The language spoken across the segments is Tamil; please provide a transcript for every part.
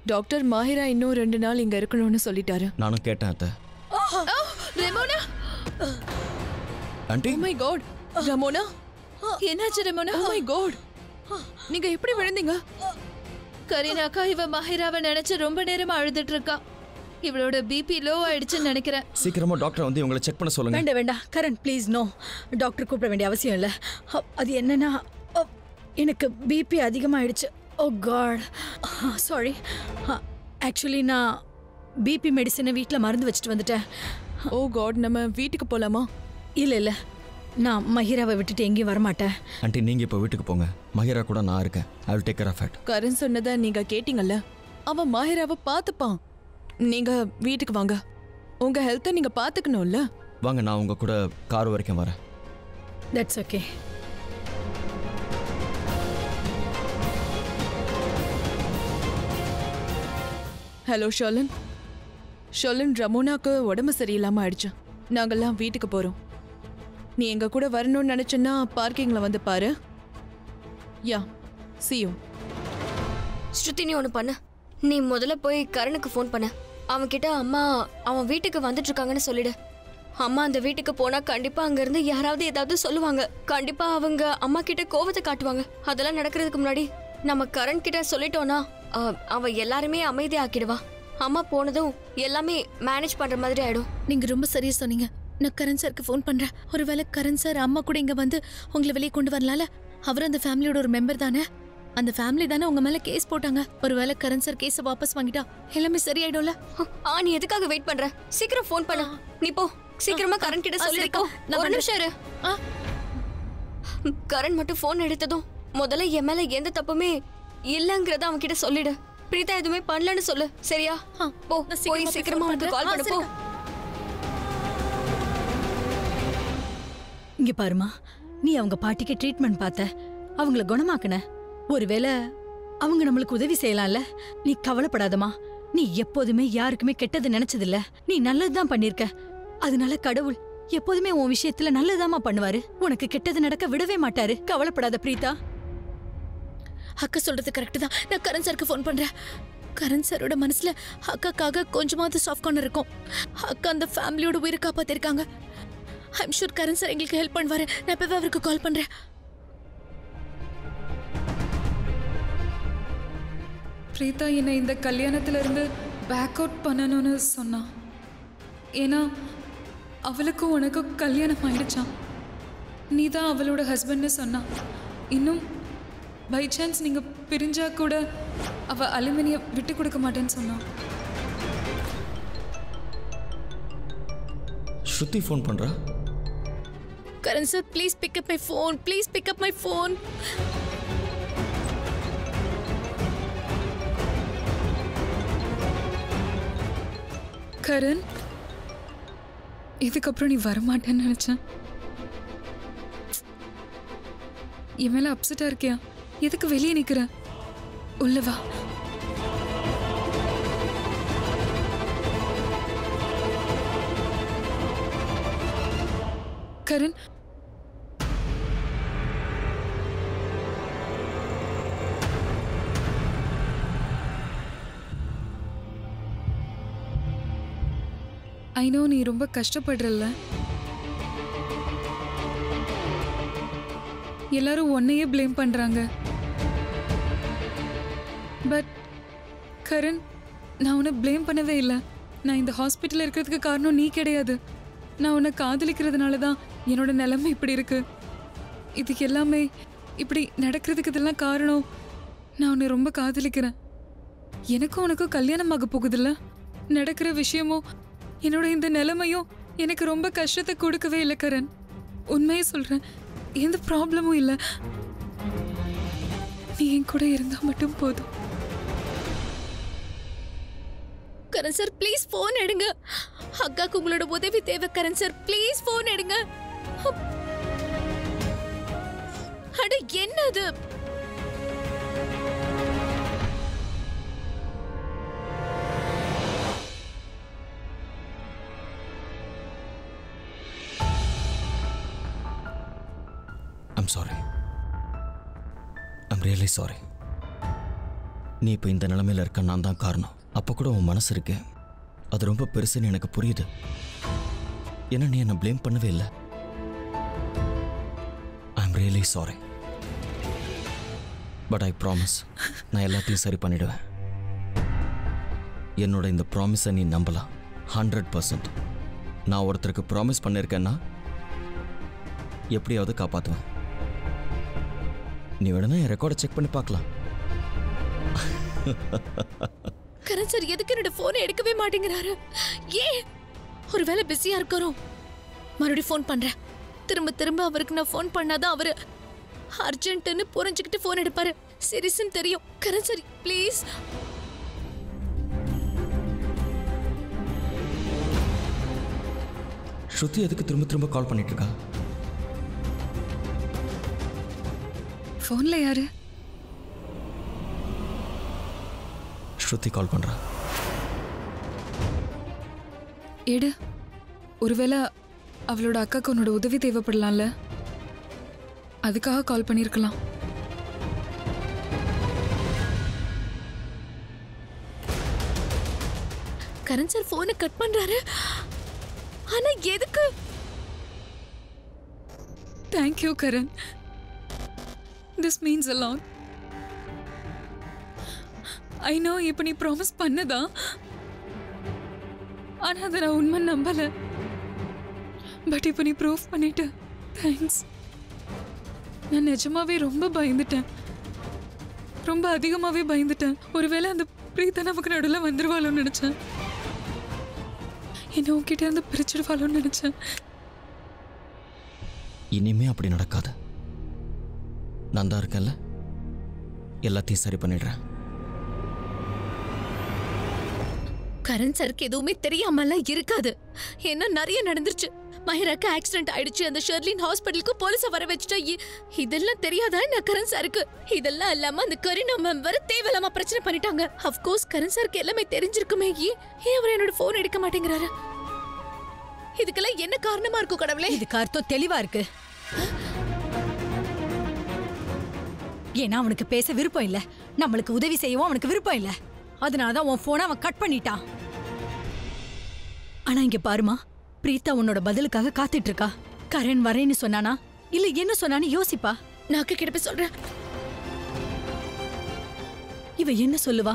டாக்டர் மாஹிரா இன்னும் ரெண்டு நாள் இங்க இருக்கணும்னு சொல்லிட்டாரு நானும் கேட்டேன் அத்தை Ramona aunty oh my god Ramona என்னாச்சு ரெமோனா ஓ மை காட் நீங்க எப்படி விழுந்தீங்க கரீனாக்கா இவ மஹிராவை நினைச்சு ரொம்ப நேரமா அழுதுட்டு இருக்கா இவளோட பிபி லோ ஆயிடுச்சுன்னு நினைக்கிறேன் சீக்கிரமா டாக்டர் வந்து இவங்களை செக் பண்ண சொல்லுங்க வேண்டாம் வேண்டாம் கரண் ப்ளீஸ் நோ டாக்டர் கூப்பிட வேண்டிய அவசியம் இல்லை அது என்னன்னா அ, எனக்கு பிபி அதிகமாயிடுச்சு ஓ காட் சாரி ஆக்சுவலி நான் பிபி மெடிசனை வீட்டில் மருந்து வச்சுட்டு வந்துட்டேன் ஓ காட் நம்ம வீட்டுக்கு போலாமா இல்லை இல்லை நான் மஹிராவை விட்டுட்டு எங்கேயும் வரமாட்டேன் ஆண்டி நீங்க இப்போ வீட்டுக்கு போங்க மஹிரா கூட நான் இருக்கேன் I will take care of it Karan சொன்னதை நீங்க கேட்டீங்கல்ல அவன் மாஹிராவை பார்த்துப்பான் நீங்க வீட்டுக்கு வாங்க உங்க ஹெல்த்தை நீங்க பாத்துக்கணும்ல வாங்க நான் உங்க கூட கார் வரைக்கும் வரேன் தட்ஸ் ஓகே ஹலோ ஷோலன் ஷோலன் ரமோனாக்கு உடம்பு சரியில்லாம ஆயிடுச்சு நாங்கெல்லாம் வீட்டுக்கு போறோம் நீ எங்க கூட வரணும்னு நினைச்சேன்னா பார்க்கிங்ல வந்து பாரு யா see you ஸ்ருதி நீ ஒன்று பண்ணு நீ முதல்ல போய் கரணுக்கு ஃபோன் பண்ண அவன்கிட்ட அம்மா அவன் வீட்டுக்கு வந்துட்டு இருக்காங்கன்னு சொல்லிடு அம்மா அந்த வீட்டுக்கு போனா கண்டிப்பா அங்க இருந்து யாராவது ஏதாவது சொல்லுவாங்க கண்டிப்பா அவங்க அம்மா கிட்ட கோவத்தை காட்டுவாங்க அதெல்லாம் நடக்கிறதுக்கு முன்னாடி நம்ம கரண் கிட்ட சொல்லிட்டோம்னா அஹ், அவ எல்லாருமே அமைதியாக்கிடுவா அம்மா போனதும் எல்லாமே மேனேஜ் பண்ற மாதிரி ஆயிடும் நீங்க ரொம்ப சரியா சொன்னீங்க நான் கரண் சாருக்கு ஃபோன் பண்றேன் ஒருவேளை கரண் சார் அம்மா கூட இங்க வந்து உங்களை வெளியே கொண்டு வரலாம்ல அவர் அந்த ஃபேமிலியோட ஒரு மெம்பர் தானே அந்த ஃபேமிலி தானே உங்க மேல கேஸ் போட்டாங்க ஒருவேளை கரண் சார் கேஸை வாபஸ் வாங்கிட்டா எல்லாமே சரியாயிடும்ல ஆ நீ எதுக்காக வெயிட் பண்ற சீக்கிரம் ஃபோன் பண்ணு நீ போ சீக்கிரமா கரண் கிட்ட ஆ, சொல்லிருக்கோ சரிக்கா. நான் ஒரு நிமிஷம் இரு ஆ. கரண் மட்டும் ஃபோன் எடுத்ததும் முதல்ல என் மேல எந்த தப்புமே இல்லங்கறத அவன் கிட்ட சொல்லிடு பிரீதா எதுவுமே பண்ணலன்னு சொல்லு சரியா ஆ, போ நான் போய் போய் சீக்கிரமா phone அவனுக்கு கால் பண்றேன். பண்ணு ஆ, போ இங்க பாருமா நீ அவங்க பாட்டிக்கு ட்ரீட்மெண்ட் பார்த்த அவங்கள குணமாக்குன ஒருவேளை அவங்க நம்மளுக்கு உதவி செய்யலாம்ல நீ கவலைப்படாதம்மா நீ எப்போதுமே யாருக்குமே கெட்டது நினைச்சதில்ல நீ நல்லதுதான் பண்ணிருக்க அதனால கடவுள் எப்போதுமே உன் விஷயத்துல நல்லதாம்மா பண்ணுவாரு உனக்கு கெட்டது நடக்க விடவே மாட்டாரு கவலைப்படாத பிரீதா அக்கா சொல்றது கரெக்ட் தான் நான் கரண் சாருக்கு ஃபோன் பண்றேன் கரண் சாரோட மனசுல அக்காக்காக கொஞ்சமாவது சாஃப்ட் கார்னர் இருக்கும் அக்கா அந்த ஃபேமிலியோட உயிரை காப்பாத்திருக்காங்க ஐம் ஷூர் கரண் சார் எங்களுக்கு ஹெல்ப் பண்ணுவாரு நான் இப்பவே அவருக்கு கால் பண்றேன் பிரீதா என்னை இந்த கல்யாணத்துல இருந்து பேக் அவுட் பண்ணணும்னு சொன்னான் ஏன்னா அவளுக்கும் உனக்கும் கல்யாணம் ஆயிடுச்சான் நீ தான் அவளோட ஹஸ்பண்ட்னு சொன்னான் இன்னும் பை சான்ஸ் நீங்கள் பிரிஞ்சா கூட அவள் அலுமினிய விட்டு கொடுக்க மாட்டேன்னு சொன்னான் ஸ்ருதி ஃபோன் பண்றா Karan sir please pick up my phone please pick up my phone Karan இதுக்கப்புறம் நீ வரமாட்டேன்னு நினச்சேன் என் மேலே அப்செட்டாக இருக்கியா எதுக்கு வெளியே நிற்கிற உள்ள வா கரண் ஐ நோ நீ ரொம்ப கஷ்டப்படுறல்ல எல்லாரும் உன்னையே ப்ளேம் பண்றாங்க பட் கரண் நான் உன்னை ப்ளேம் பண்ணவே இல்லை நான் இந்த ஹாஸ்பிட்டலில் இருக்கிறதுக்கு காரணம் நீ கிடையாது நான் உன்னை காதலிக்கிறதுனால தான் என்னோட நிலைமை இப்படி இருக்கு இதுக்கு எல்லாமே இப்படி நடக்கிறதுக்கு இதெல்லாம் காரணம் நான் உன்னை ரொம்ப காதலிக்கிறேன் எனக்கும் உனக்கும் கல்யாணம் ஆக போகுதுல்ல நடக்கிற விஷயமும் என்னோட இந்த நிலைமையும் எனக்கு ரொம்ப கஷ்டத்தை கொடுக்கவே இல்லை கரண் உண்மையை சொல்றேன் எந்த ப்ராப்ளமும் இல்லை நீ என் கூட இருந்தா மட்டும் போதும் கரண் சார் ப்ளீஸ் ஃபோன் எடுங்க அக்காக்கு உங்களோட உதவி தேவை கரண் சார் ப்ளீஸ் ஃபோன் எடுங்க அட என்னது I'm sorry I'm really sorry நீ இப்போ இந்த நிலமையில இருக்க நான் தான் காரணம் அப்போ கூட உன் மனசு இருக்கு அது ரொம்ப பெருசுன்னு எனக்கு புரியுது ஏன்னா நீ என்னை ப்ளேம் பண்ணவே இல்லை I am really sorry but I promise நான் எல்லாத்தையும் சரி பண்ணிடுவேன் என்னோட இந்த ப்ராமிஸை நீ நம்பலாம் ஹண்ட்ரட் பர்சன்ட் நான் ஒருத்தருக்கு ப்ராமிஸ் பண்ணியிருக்கேன்னா எப்படியாவது காப்பாற்றுவேன் நீ வேணும்னா என் ரெக்கார்டை செக் பண்ணி பார்க்கலாம் கரண் சார் எதுக்கு என்னோட போனை எடுக்கவே மாட்டேங்கிறாரு ஏன் ஒருவேளை பிஸியா இருக்கிறோம் மறுபடியும் ஃபோன் பண்றேன் திரும்ப திரும்ப அவருக்கு நான் ஃபோன் பண்ணாதான் அவரு அர்ஜென்ட்னு புரிஞ்சுக்கிட்டு ஃபோன் எடுப்பாரு சீரியஸ்னு தெரியும் கரண் சார் ப்ளீஸ் ஸ்ருதி எதுக்கு திரும்ப திரும்ப கால் பண்ணிட்டு இருக்கா ஃபோன்ல யாரு ஸ்ருதி கால் பண்ணுறா எடு ஒருவேளை அவளோட அக்காக்கு உன்னோட உதவி தேவைப்படலாம்ல அதுக்காக கால் பண்ணியிருக்கலாம் கரண் சார் போனை கட் பண்றாரு ஆனா எதுக்கு thank you Karan this means a lot I know இப்போ நீ ப்ராமிஸ் பண்ணதா ஆனா அதை நான் உண்மை நம்பல பட் இப்போ நீ ப்ரூஃப் பண்ணிட்ட தேங்க்ஸ் நான் நிஜமாவே ரொம்ப பயந்துட்டேன் ரொம்ப அதிகமாவே பயந்துட்டேன் ஒருவேளை அந்த பிரீதா நமக்கு நடுவில் வந்துருவாளோன்னு நினைச்சேன் என்ன உன்கிட்ட இருந்து பிரிச்சிடுவாளோன்னு நினைச்சேன் இனிமே அப்படி நடக்காது நான் தான் இருக்கேன்ல எல்லாத்தையும் சரி பண்ணிடுறேன் கரண் சாருக்கு எதுவுமே தெரியாமலாம் இருக்காது ஏன்னா நிறைய நடந்துருச்சு மஹிராக்கு ஆக்சிடென்ட் ஆயிடுச்சு அந்த ஷெர்லின் ஹாஸ்பிட்டலுக்கு போலீஸ வர வச்சுட்டா இ- இதெல்லாம் தெரியாதா என்ன கரண் சாருக்கு இதெல்லாம் இல்லாம அந்த கரீனா மேம் வர தேவையில்லாம பிரச்சனை பண்ணிட்டாங்க அஃப்கோர்ஸ் கரண் சாருக்கு எல்லாமே தெரிஞ்சிருக்குமே ஏன் ஏன் அவர் என்னோட போன் எடுக்க மாட்டேங்கிறாரு இதுக்கெல்லாம் என்ன காரணமா இருக்கும் கடவுளே இதுக்கு அர்த்தம் தெளிவா இருக்கு ஏன்னா அவனுக்கு பேச விருப்பம் இல்ல நம்மளுக்கு உதவி செய்யவும் அவனுக்கு விருப்பம் இல்ல அதனாலதான் உன் போனை அவன் கட் பண்ணிட்டான் ஆனா இங்க பாருமா பிரீதா உன்னோட பதிலுக்காக காத்துட்டு இருக்கா கரண் வரேன்னு சொன்னானா இல்ல என்ன சொன்னான்னு யோசிப்பா நான் அக்கா கிட்ட போய் சொல்றேன் இவ என்ன சொல்லுவா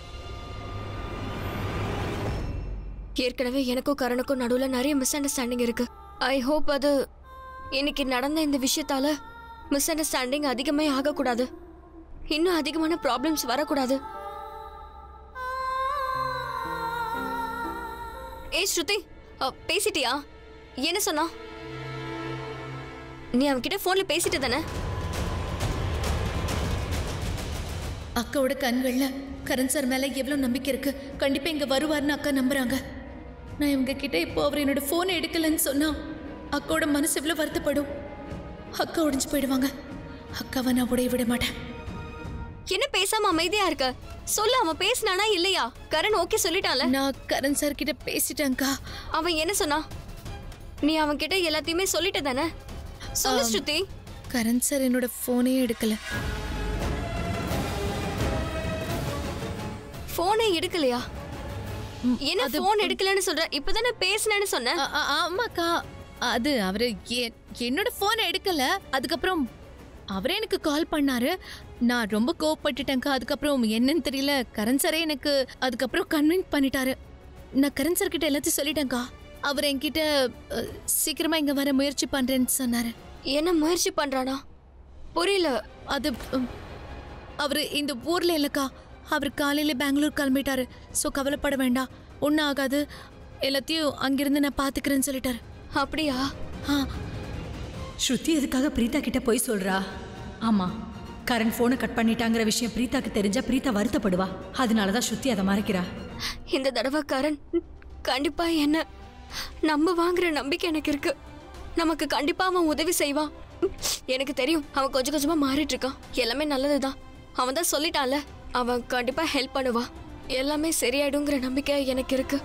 ஏற்கனவே எனக்கும் கரணுக்கும் நடுவில் நிறைய மிஸ் அண்டர்ஸ்டாண்டிங் இருக்கு ஐ ஹோப் அது இன்னைக்கு நடந்த இந்த விஷயத்தால மிஸ் அண்டர்ஸ்டாண்டிங் அதிகமே ஆகக்கூடாது இன்னும் அதிகமான ப்ராப்ளம்ஸ் வரக்கூடாது ஏய் ஸ்ருதி அ, பேசிட்டியா என்ன சொன்னா நீ அவன்கிட்ட ஃபோன்ல பேசிட்டு தானே அக்காவோட கண்கள்ல கரண் சார் மேல எவ்வளவு நம்பிக்கை இருக்கு கண்டிப்பா இங்க வருவார்னு அக்கா நம்புறாங்க நான் இவங்க கிட்ட இப்போ அவர் என்னோட போனை எடுக்கலன்னு சொன்னா அக்காவோட மனசு எவ்வளவு வருத்தப்படும் அக்கா உடைஞ்சு போயிடுவாங்க அக்காவை நான் உடைய விட மாட்டேன் என்ன பேசாம அமைதியா இருக்க சொல்லு அவன் பேசினானா இல்லையா கரண் ஓகே சொல்லிட்டான்ல நான் கரண் சார் கிட்ட பேசிட்டேன்க்கா அவன் என்ன சொன்னா நீ அவன் கிட்ட எல்லாத்தையுமே சொல்லிட்ட தானே சொல்லு ஸ்ருதி கரண் சார் என்னோட போனே எடுக்கல போனே எடுக்கலையா என்ன போன் எடுக்கலன்னு சொல்ற இப்பதானே பேசினேன்னு சொன்ன ஆ- ஆ- ஆமாக்கா அது அவரு எ- என்னோட போனை எடுக்கல அதுக்கப்புறம் அவரே எனக்கு கால் பண்ணாரு நான் ரொம்ப கோவப்பட்டுட்டேன்க்கா அதுக்கப்புறம் என்னன்னு தெரியல கரண் சாரே எனக்கு அதுக்கப்புறம் கன்வின்ஸ் பண்ணிட்டாரு நான் கரண் சார் கிட்ட எல்லாத்தையும் சொல்லிட்டேன்க்கா அவர் என்கிட்ட அ, சீக்கிரமா இங்க வர முயற்சி பண்றேன்னு சொன்னாரு என்ன முயற்சி பண்றானா புரியல அது ம், அவரு இந்த ஊர்ல இல்லக்கா அவர் காலையில பெங்களூர் கிளம்பிட்டாரு ஸோ கவலைப்பட வேண்டாம் ஒன்றும் ஆகாது எல்லாத்தையும் அங்கிருந்து நான் பாத்துக்கிறேன்னு சொல்லிட்டாரு அப்படியா ஆ ஸ்ருதி எதுக்காக பிரீதா கிட்ட போய் சொல்றா ஆமா கரண் போனை கட் பண்ணிட்டாங்கிற விஷயம் பிரீதாக்கு தெரிஞ்சா பிரீதா வருத்தப்படுவா அதனாலதான் ஸ்ருதி அதை மறைக்கிறா இந்த தடவை கரண் கண்டிப்பா என்ன நம்ம வாங்குற நம்பிக்கை எனக்கு இருக்கு நமக்கு கண்டிப்பா அவன் உதவி செய்வான் எனக்கு தெரியும் அவன் கொஞ்சம் கொஞ்சமா மாறிட்டு இருக்கான் எல்லாமே நல்லதுதான் அவன் தான் சொல்லிட்டான்ல அவன் கண்டிப்பா ஹெல்ப் பண்ணுவான் எல்லாமே சரியாயிடுங்கிற நம்பிக்கை எனக்கு இருக்கு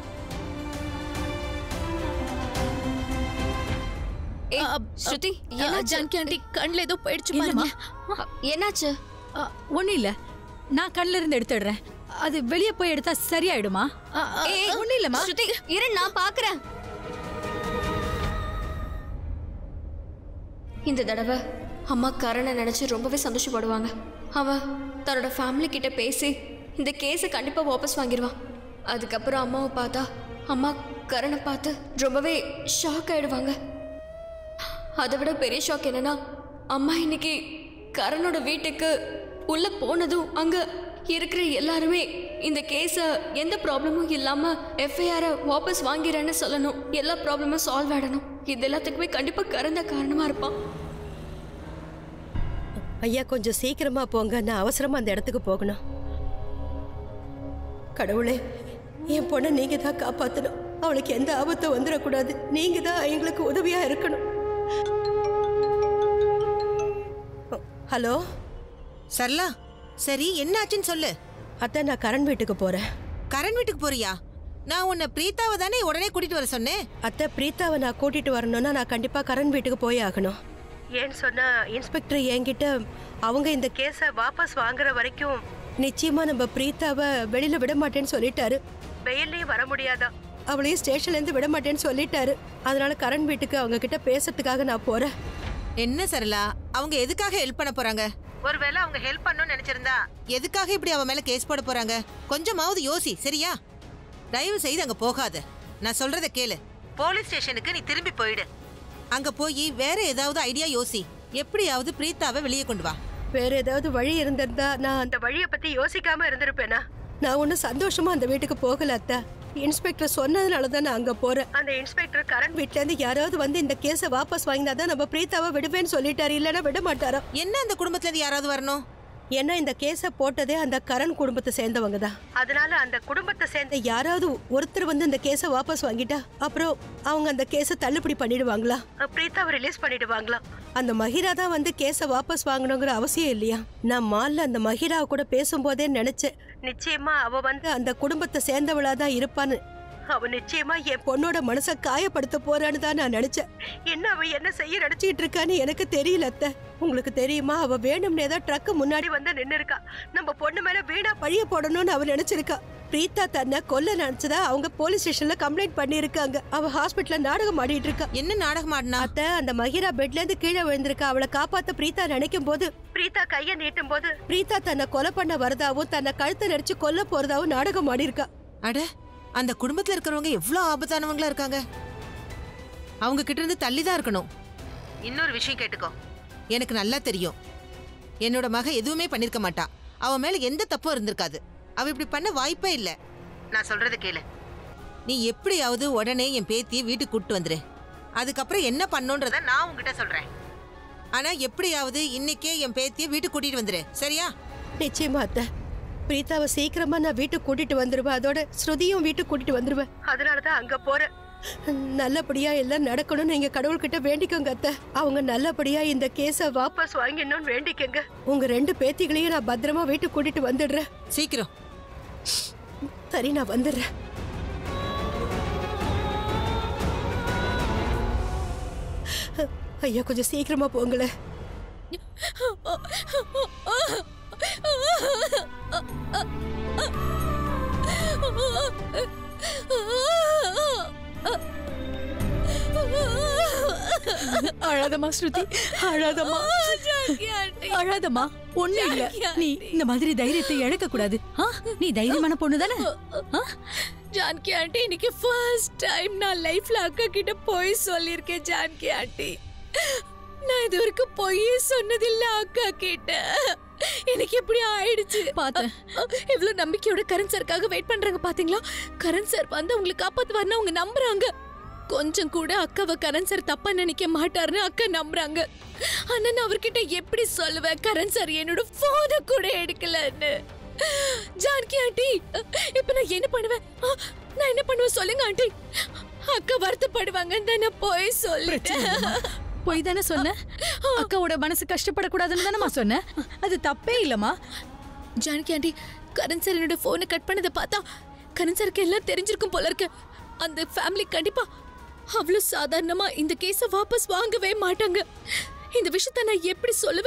ஏய், அ, ஸ்ருதி ஆ, என்னாச்சு? ஜானகி ஆண்டி கண்ணில் ஏதோ போயிடுச்சு என்னம்மா? பாருங்க என்னாச்சு ஒன்னும் இல்ல நான் கண்ணில இருந்து எடுத்துடுறேன் அது வெளியே போய் எடுத்தா சரியாயிடுமா அ, அ, ஏய், ஒண்ணும் இல்லம்மா ஸ்ருதி இரு நான் பாக்குறேன் இந்த தடவை அம்மா கரணை நினைச்சு ரொம்பவே சந்தோஷப்படுவாங்க அவ தன்னோட ஃபேமிலி கிட்ட பேசி இந்த கேஸை கண்டிப்பா வாபஸ் வாங்கிடுவான் அதுக்கப்புறம் அம்மாவை பார்த்தா அம்மா கரணை பார்த்து ரொம்பவே ஷாக் ஆயிடுவாங்க அதை விட பெரிய ஷாக் என்னன்னா அம்மா இன்னைக்கு கரணோட வீட்டுக்கு உள்ள போனதும் அங்க இருக்கிற எல்லாருமே இந்த கேஸை எந்த ப்ராப்ளமும் இல்லாம எஃப்ஐஆரை வாபஸ் வாங்கிறேன்னு சொல்லணும் எல்லா ப்ராப்ளமும் சால்வ் ஆயிடணும் இது எல்லாத்துக்குமே கண்டிப்பா கறந்த காரணமா இருப்பான் ஐயா கொஞ்சம் சீக்கிரமா போங்க நான் அவசரமா அந்த இடத்துக்கு போகணும் கடவுளே என் பொண்ணை நீங்க தான் காப்பாத்தணும் அவளுக்கு எந்த ஆபத்தும் வந்துடக்கூடாது நீங்க தான் எங்களுக்கு உதவியா இருக்கணும் ஹலோ சரளா சரி என்னாச்சுன்னு சொல்லு அத்தை நான் கரண் வீட்டுக்கு போறேன் கரண் வீட்டுக்கு போறியா நான் உன்னை பிரீத்தாவை தானே உடனே கூட்டிட்டு வர சொன்னேன் அத்தை பிரீத்தாவை நான் கூட்டிட்டு வரணும்னா நான் கண்டிப்பா கரண் வீட்டுக்கு போய் ஆகணும் ஏன்னு சொன்னா இன்ஸ்பெக்டர் என்கிட்ட அவங்க இந்த கேஸை வாபஸ் வாங்குற வரைக்கும் நிச்சயமா நம்ம பிரீத்தாவை வெளியில விட மாட்டேன்னு சொல்லிட்டாரு வெயிலையும் வர முடியாதா அவளையும் ஸ்டேஷன்ல இருந்து விட மாட்டேன்னு சொல்லிட்டாரு அதனால கரண் வீட்டுக்கு அவங்க கிட்ட பேசுறதுக்காக நான் போறேன் என்ன சரளா அவங்க எதுக்காக ஹெல்ப் பண்ண போறாங்க ஒருவேளை அவங்க ஹெல்ப் பண்ணணும்னு நினைச்சிருந்தா எதுக்காக இப்படி அவன் மேல கேஸ் போட போறாங்க கொஞ்சமாவது யோசி சரியா தயவு செய்து அங்க போகாத நான் சொல்றத கேளு போலீஸ் ஸ்டேஷனுக்கு நீ திரும்பி போயிடு அங்க போய் வேற ஏதாவது ஐடியா யோசி எப்படியாவது பிரீத்தாவை வெளியே கொண்டு வா வேற ஏதாவது வழி இருந்திருந்தா நான் அந்த வழியை பத்தி யோசிக்காம இருந்திருப்பேனா நான் ஒன்னும் சந்தோஷமா அந்த வீட்டுக்கு போகல அத்தை இன்ஸ்பெக்டர் சொன்னதுனால தான் நான் அங்க போறேன் அந்த இன்ஸ்பெக்டர் கரண் வீட்ல இருந்து யாராவது வந்து இந்த கேஸை வாபஸ் வாங்கினா தான் நம்ம பிரீத்தாவை விடுவேன்னு சொல்லிட்டாரு இல்லைன்னா விட மாட்டாராம் என்ன அந்த குடும்பத்துல இருந்து யாராவது வரணும் ஏன்னா இந்த கேஸை போட்டதே அந்த கரண் குடும்பத்தை சேர்ந்தவங்க தான் அதனால அந்த குடும்பத்தை சேர்ந்த யாராவது ஒருத்தர் வந்து இந்த கேஸை வாபஸ் வாங்கிட்டா அப்புறம் அவங்க அந்த கேஸை தள்ளுபடி பண்ணிடுவாங்களா பிரீத்தாவை ரிலீஸ் பண்ணிடுவாங்களா அந்த மஹிரா தான் வந்து கேஸை வாபஸ் வாங்கணுங்கிற அவசியம் இல்லையா நான் மால்ல அந்த மஹிரா கூட பேசும்போதே நினைச்சேன் நிச்சயமா அவ வந்து அந்த குடும்பத்தை சேர்ந்தவளா தான் இருப்பான்னு அவ நிச்சயமா என் பொண்ணோட மனச காயப்படுத்த போறான்னு தான் நான் நினைச்சேன் என்ன அவ என்ன செய்ய நினைச்சிட்டு இருக்கான்னு எனக்கு தெரியல அத்தை உங்களுக்கு தெரியுமா அவ வேணும்னே தான் ட்ரக் முன்னாடி வந்து நின்னு இருக்கா நம்ம பொண்ணு மேல வீணா பழிய போடணும்னு அவ நினைச்சிருக்கா பிரீத்தா தன்னை கொல்ல நினைச்சதா அவங்க போலீஸ் ஸ்டேஷன்ல கம்ப்ளைண்ட் பண்ணிருக்காங்க அவ ஹாஸ்பிட்டல்ல நாடகம் ஆடிட்டு இருக்கா என்ன நாடகம் ஆடினா அத்தை அந்த மகிரா பெட்ல இருந்து கீழே விழுந்திருக்கா அவளை காப்பாத்த பிரீத்தா நினைக்கும் போது பிரீத்தா கைய நீட்டும் போது பிரீத்தா தன்னை கொலை பண்ண வரதாவும் தன்னை கழுத்தை நடிச்சு கொல்ல போறதாவும் நாடகம் ஆடி இருக்கா அட அந்த குடும்பத்துல இருக்கிறவங்க எவ்வளவு ஆபத்தானவங்களா இருக்காங்க அவங்க கிட்ட இருந்து தள்ளி தான் இருக்கணும் இன்னொரு விஷயம் கேட்டுக்கோ எனக்கு நல்லா தெரியும் என்னோட மக எதுவுமே பண்ணிருக்க மாட்டா அவ மேல எந்த தப்பும் இருந்திருக்காது அவ இப்படி பண்ண வாய்ப்பே இல்ல நான் சொல்றத கேளு நீ எப்படியாவது உடனே என் பேத்தியை வீட்டுக்கு கூட்டு வந்துரு அதுக்கப்புறம் என்ன பண்ணுன்றத நான் உங்ககிட்ட சொல்றேன் ஆனா எப்படியாவது இன்னைக்கே என் பேத்தியை வீட்டுக்கு கூட்டிட்டு வந்துரு சரியா நிச்சயமா அத்தை பிரீத்தாவை சீக்கிரமா நான் வீட்டுக்கு கூட்டிட்டு வந்துருவேன் அதோட ஸ்ருதியும் வீட்டுக்கு கூட்டிட்டு வந்துருவேன் அதனாலதான் அங்க போறேன் நல்லபடியா எல்லாம் நடக்கணும்னு நீங்க கடவுள்கிட்ட வேண்டிக்கோங்க அத்தை அவங்க நல்லபடியா இந்த கேஸ வாபஸ் வாங்கிடணும்னு வேண்டிக்கங்க உங்க ரெண்டு பேத்திகளையும் நான் பத்திரமா வீட்டுக்கு கூட்டிட்டு வந்துடுறேன் சீக்கிரம் சரி நான் வந்துடுறேன் ஐயா கொஞ்சம் சீக்கிரமா போங்களேன் அழாதம்மா ஸ்ருதி அழாதம்மா அழாதம்மா ஒண்ணு இல்ல நீ இந்த மாதிரி தைரியத்தை இழக்க கூடாது ஆ? நீ தைரியமான பொண்ணு தானே ஆ? ஜான்கி ஆண்டி இன்னைக்கு ஃபர்ஸ்ட் டைம் நான் லைஃப்ல அக்கா கிட்ட போய் சொல்லியிருக்கேன் ஜான்கி ஆண்டி நான் இது வரைக்கும் பொய் சொன்னதில்ல அக்கா கிட்ட எனக்கு இப்படி ஆயிடுச்சு பார்த்தேன். இவ்வளவு நம்பிக்கையோட கரண் சாருக்காக வெயிட் பண்றாங்க பாத்தீங்களா கரண் சார் வந்து அவங்களை காப்பாத்துவாருன்னு அவங்க நம்புறாங்க கொஞ்சம் கூட அக்காவை கரண் சார் தப்பா நினைக்க மாட்டாருன்னு அக்கா நம்புறாங்க ஆனா நான் அவர்கிட்ட எப்படி சொல்லுவேன் கரண் சார் என்னோட போனை கூட எடுக்கலன்னு ஜானகி ஆண்டி இப்ப நான் என்ன பண்ணுவேன் ஆ, நான் என்ன பண்ணுவேன் சொல்லுங்க ஆண்டி அக்கா வருத்தப்படுவாங்கன்னு தான் நான் போய் சொல்லிட்டேன் பொய் தானே சொன்ன அக்காவோட மனசு கஷ்டப்படக்கூடாதுன்னு தானேமா சொன்னேன் அது தப்பே இல்லம்மா ஜானகி ஆண்டி கரண் சார் என்னோட போனை கட் பண்ணதை பார்த்தா கரண் சாருக்கு எல்லாம் தெரிஞ்சிருக்கும் போல இருக்கு அந்த ஃபேமிலி கண்டிப்பா அவ்வளவு சாதாரணமா இந்த கேஸ வாபஸ் வாங்கவே மாட்டாங்க இந்த விஷயத்த நான் எப்படி சொல்லுவேன்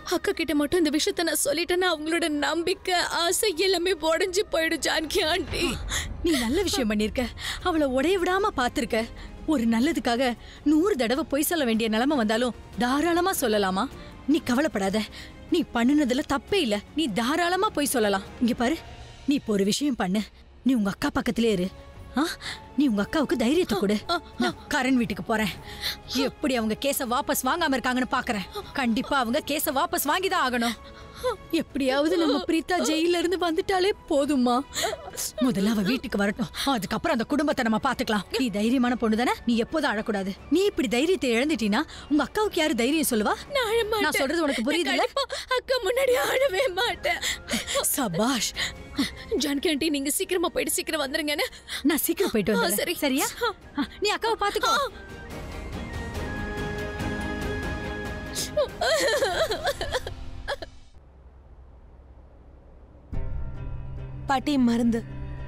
அக்கா கிட்ட மட்டும் இந்த விஷயத்த நான் சொல்லிட்டேன்னா அவங்களோட நம்பிக்கை ஆசை எல்லாமே உடஞ்சு போயிடும் ஜானகி ஆண்டி நீ நல்ல விஷயம் பண்ணிருக்க அவளை உடைய விடாம பாத்திருக்க ஒரு நல்லதுக்காக நூறு தடவை பொய் சொல்ல வேண்டிய நிலைமை வந்தாலும் தாராளமா சொல்லலாமா நீ கவலைப்படாத நீ பண்ணுனதுல தப்பே இல்ல நீ தாராளமா பொய் சொல்லலாம் இங்க பாரு நீ இப்போ ஒரு விஷயம் பண்ணு நீ உங்க அக்கா பக்கத்திலே இரு ஆ? நீ உங்க அக்காவுக்கு தைரியத்தை கொடு நான் கரண் வீட்டுக்கு போறேன் எப்படி அவங்க கேஸ வாபஸ் வாங்காம இருக்காங்கன்னு பாக்குறேன் கண்டிப்பா அவங்க கேஸ வாபஸ் வாங்கிதான் ஆகணும் எப்படியாவது நம்ம பிரீதா ஜெயில இருந்து வந்துட்டாலே போதுமா முதல்ல அவ வீட்டுக்கு வரட்டும் அதுக்கப்புறம் அந்த குடும்பத்தை நம்ம பாத்துக்கலாம் நீ தைரியமான பொண்ணு தானே நீ எப்போதும் அழக்கூடாது நீ இப்படி தைரியத்தை இழந்துட்டீனா உங்க அக்காவுக்கு யாரு தைரியம் சொல்லுவா நான் அழ மாட்டேன். நான் சொல்றது உனக்கு புரியுதுல்ல? நான் கண்டிப்பா அக்கா முன்னாடி அழவே மாட்டேன் சபாஷ் ஜானகி ஆண்டி நீங்க சீக்கிரமா போயிட்டு சீக்கிரம் வந்துருங்கன்னு நான் சீக்கிரம் போயிட்டு ஆ, வந்துடுறேன் சரி. சரியா ஆ, நீ அக்காவை பாத்துக்கோ பாட்டி மருந்து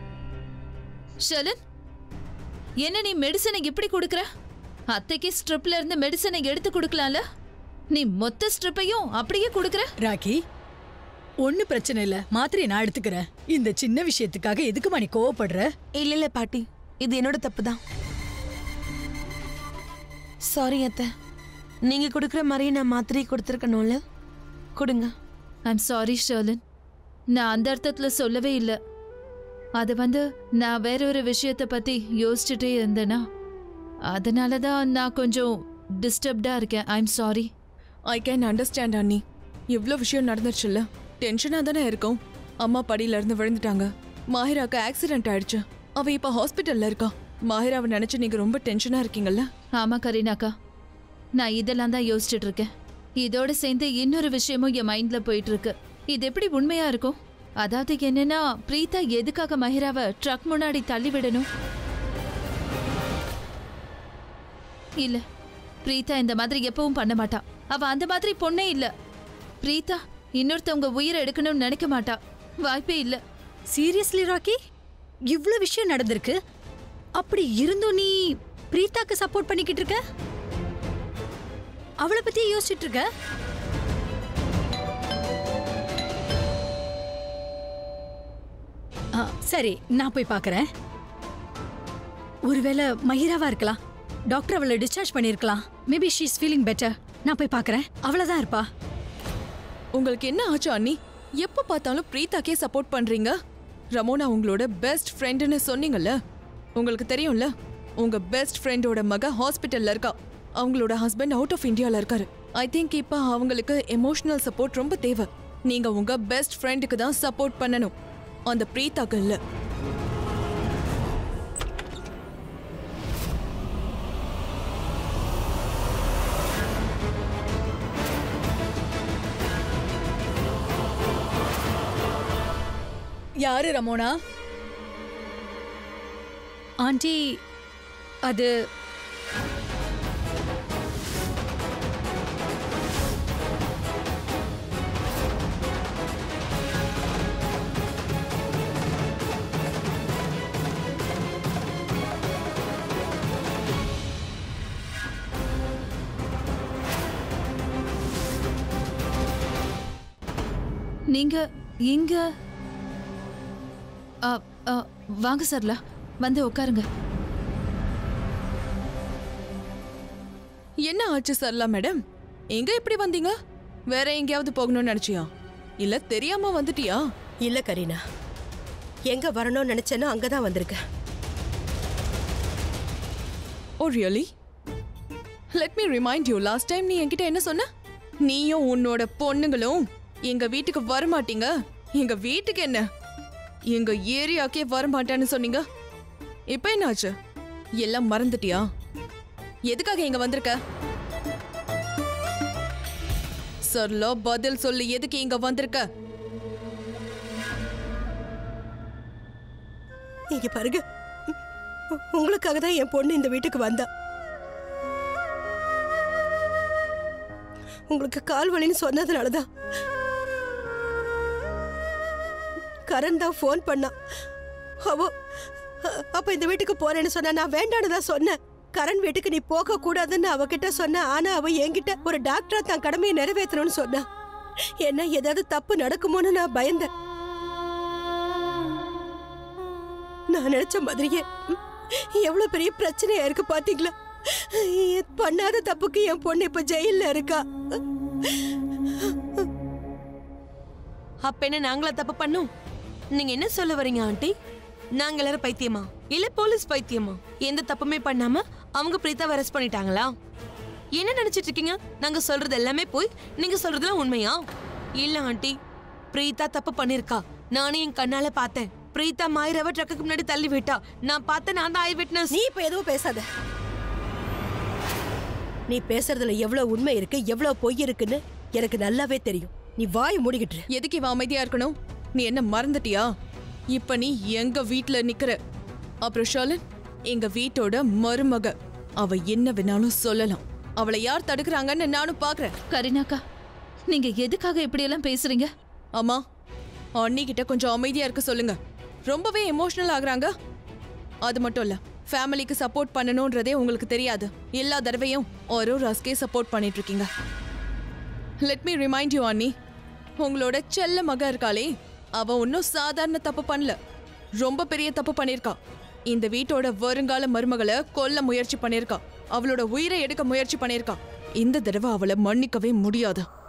ஷலன் என்ன நீ மெடிசனை இப்படி கொடுக்கற அத்தைக்கு ஸ்ட்ரிப்ல இருந்து மெடிசனை எடுத்து கொடுக்கலாம்ல நீ மொத்த ஸ்ட்ரிப்பையும் அப்படியே கொடுக்கற ராக்கி ஒண்ணு பிரச்சனை இல்ல மாத்திரையை நான் எடுத்துக்கிறேன் இந்த சின்ன விஷயத்துக்காக எதுக்குமா நீ கோவப்படுற இல்ல இல்ல பாட்டி இது என்னோட தப்பு தான் சாரி அத்தை நீங்க கொடுக்குற மாதிரி நான் மாத்திரை கொடுத்துருக்கணும்ல கொடுங்க ஐம் சாரி ஷர்லன் நான் அந்த அர்த்தத்துல சொல்லவே இல்லை அது வந்து நான் வேற ஒரு விஷயத்தை பத்தி யோசிச்சுட்டே இருந்தேனா அதனால தான் நான் கொஞ்சம் டிஸ்டர்ப்டா இருக்கேன் I'm sorry I can understand அண்ணி இவ்வளோ விஷயம் நடந்துருச்சுல்ல டென்ஷனாக தானே இருக்கும் அம்மா படியில இருந்து விழுந்துட்டாங்க மாஹிராக்கு ஆக்சிடென்ட் ஆயிடுச்சு அவ இப்போ ஹாஸ்பிட்டல்ல இருக்கா மாஹிராவை நினைச்சு நீங்க ரொம்ப டென்ஷனா இருக்கீங்கல்ல ஆமா கரீனாக்கா நான் இதெல்லாம் தான் யோசிச்சுட்டு இருக்கேன் இதோட சேர்ந்து இன்னொரு விஷயமும் என் மைண்ட்ல போயிட்டு இருக்கு இது எப்படி உண்மையா இருக்கும் அதாவது என்னன்னா பிரீதா எதுக்காக மஹிராவை ட்ரக் முன்னாடி தள்ளி விடணும் இல்ல பிரீதா இந்த மாதிரி எப்பவும் பண்ண மாட்டா அவ அந்த மாதிரி பொண்ணே இல்ல பிரீதா இன்னொருத்தவங்க உயிரை எடுக்கணும்னு நினைக்க மாட்டா வாய்ப்பே இல்ல சீரியஸ்லி ராக்கி இவ்ளோ விஷயம் நடந்திருக்கு அப்படி இருந்தும் நீ பிரீதாக்கு சப்போர்ட் பண்ணிக்கிட்டு இருக்க அவளை பத்தி யோசிச்சுட்டு இருக்க ஆ, சரி நான் போய் பார்க்கறேன் ஒருவேளை மஹிராவா இருக்கலாம் டாக்டர் அவளை டிஸ்சார்ஜ் பண்ணியிருக்கலாம் maybe she is feeling better நான் போய் பார்க்கறேன் அவ்வளோதான் இருப்பா உங்களுக்கு என்ன ஆச்சு அண்ணி எப்போ பார்த்தாலும் பிரீதாக்கே சப்போர்ட் பண்றீங்க ரமோனா உங்களோட பெஸ்ட் ஃப்ரெண்டுன்னு சொன்னீங்கல்ல உங்களுக்கு தெரியும்ல உங்க பெஸ்ட் ஃப்ரெண்டோட மக ஹாஸ்பிட்டல்ல இருக்கா அவங்களோட ஹஸ்பண்ட் அவுட் ஆஃப் இந்தியால இருக்காரு ஐ திங்க் இப்போ அவங்களுக்கு எமோஷனல் சப்போர்ட் ரொம்ப தேவை நீங்க உங்க பெஸ்ட் ஃப்ரெண்டுக்கு தான் சப்போர்ட் பண்ணணும் அந்த பிரீதாக்கு இல்ல யாரு ரமோனா ஆண்டி அது நீங்க இங்க அ, அ, வாங்க சர்லா வந்து உட்காருங்க என்ன ஆச்சு சரலா மேடம் எங்க எப்படி வந்தீங்க வேற எங்கேயாவது போகணும்னு நினைச்சியா இல்ல தெரியாம வந்துட்டியா இல்ல கரீனா எங்க வரணும்னு நினைச்சேனோ அங்கதான் வந்திருக்கேன் oh really let me remind you last time நீ என்கிட்ட என்ன சொன்ன நீயும் உன்னோட பொண்ணுங்களும் எங்க வீட்டுக்கு வர மாட்டீங்க எங்க வீட்டுக்கு என்ன எங்க ஏரியாக்கே வர மாட்டேன்னு சொன்னீங்க இப்போ என்னாச்சு எல்லாம் மறந்துட்டியா எதுக்காக இங்க வந்திருக்க சொல்லோ பதில் சொல்லு எதுக்கு இங்க வந்திருக்க இங்க பாருங்க உ- உங்களுக்காக தான் என் பொண்ணு இந்த வீட்டுக்கு வந்தா உங்களுக்கு கால் வலின்னு சொன்னதுனாலதான் கரண் தான் ஃபோன் பண்ணா அவ அ- அப்ப இந்த வீட்டுக்கு போறேன்னு சொன்னா நான் வேண்டான்னு தான் சொன்னேன் கரண் வீட்டுக்கு நீ போக கூடாதுன்னு அவகிட்ட சொன்ன ஆனா அவ என்கிட்ட ஒரு டாக்டரா தான் கடமையை நிறைவேற்றணும்னு சொன்னா என்ன ஏதாவது தப்பு நடக்குமோன்னு நான் பயந்தேன் நான் நினைச்ச மாதிரியே ம், எவ்வளவு பெரிய பிரச்சனையா இருக்கு பாத்தீங்களா என் பண்ணாத தப்புக்கு என் பொண்ணு இப்ப ஜெயில்ல இருக்கா அப்ப என்ன நாங்களா தப்பு பண்ணோம் நீங்க என்ன சொல்ல வரீங்க ஆண்டி நாங்க எல்லாரும் பைத்தியமா இல்ல போலீஸ் பைத்தியமா எந்த தப்புமே பண்ணாம அவங்க பிரீத்தாவை அரெஸ்ட் பண்ணிட்டாங்களா என்ன நினைச்சிட்டு இருக்கீங்க நாங்க சொல்றது எல்லாமே போய் நீங்க சொல்றதுலாம் உண்மையா இல்ல ஆண்டி பிரீத்தா தப்பு பண்ணிருக்கா நானும் என் கண்ணால பார்த்தேன் பிரீத்தா மாயிரவ ட்ரக்குக்கு முன்னாடி தள்ளி விட்டா நான் பார்த்தேன் நான் தான் ஐ விட்னஸ் நீ இப்ப எதுவும் பேசாத நீ பேசுறதுல எவ்வளவு உண்மை இருக்கு எவ்வளவு பொய் இருக்குன்னு எனக்கு நல்லாவே தெரியும் நீ வாய் மூடிக்கிட்டு இரு. எதுக்கு இவன் அமைதியா இருக்கணும் நீ என்ன மறந்துட்டியா இப்ப நீ எங்க வீட்ல நிக்கிற அப்புறம் ஷர்லன் எங்க வீட்டோட மருமக அவ என்ன வேணாலும் சொல்லலாம் அவளை யார் தடுக்கிறாங்கன்னு நானும் பாக்குறேன் கரீனாக்கா நீங்க எதுக்காக இப்படியெல்லாம் பேசுறீங்க அம்மா அண்ணி கிட்ட கொஞ்சம் அமைதியா இருக்க சொல்லுங்க ரொம்பவே எமோஷனல் ஆகுறாங்க அது மட்டும் இல்ல ஃபேமிலிக்கு சப்போர்ட் பண்ணணும்ன்றதே உங்களுக்கு தெரியாது எல்லா தடவையும் ஒரு ரஸ்கே சப்போர்ட் பண்ணிட்டு இருக்கீங்க லெட் மீ ரிமைண்ட் யூ அண்ணி உங்களோட செல்ல மக இருக்காளே அவ ஒன்றும் சாதாரண தப்பு பண்ணல ரொம்ப பெரிய தப்பு பண்ணிருக்கா இந்த வீட்டோட வருங்கால மருமகளை கொல்ல முயற்சி பண்ணிருக்கா அவளோட உயிரை எடுக்க முயற்சி பண்ணிருக்கா இந்த தடவை அவளை மன்னிக்கவே முடியாது